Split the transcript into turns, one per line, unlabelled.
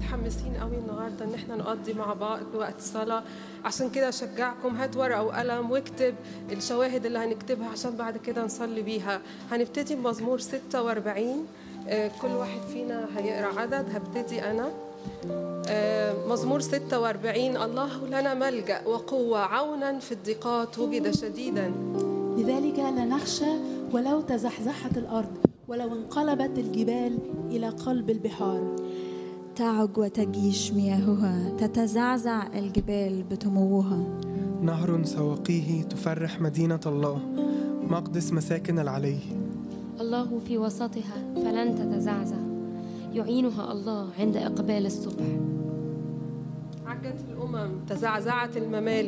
متحمسين قوي النهارده ان احنا نقضي مع بعض وقت الصلاه عشان كده اشجعكم هات ورقه وقلم واكتب الشواهد اللي هنكتبها عشان بعد كده نصلي بيها هنبتدي بمزمور 46 آه، كل واحد فينا هيقرا عدد هبتدي انا آه، مزمور 46 الله لنا ملجأ وقوة عونا في الضيقات وجد شديدا
لذلك لا نخشى ولو تزحزحت الأرض ولو انقلبت الجبال إلى قلب البحار
تعج وتجيش مياهها تتزعزع الجبال بتموها
نهر سواقيه تفرح مدينة الله مقدس مساكن العلي
الله في وسطها فلن تتزعزع يعينها الله عند إقبال الصبح
عجت الأمم تزعزعت الممالك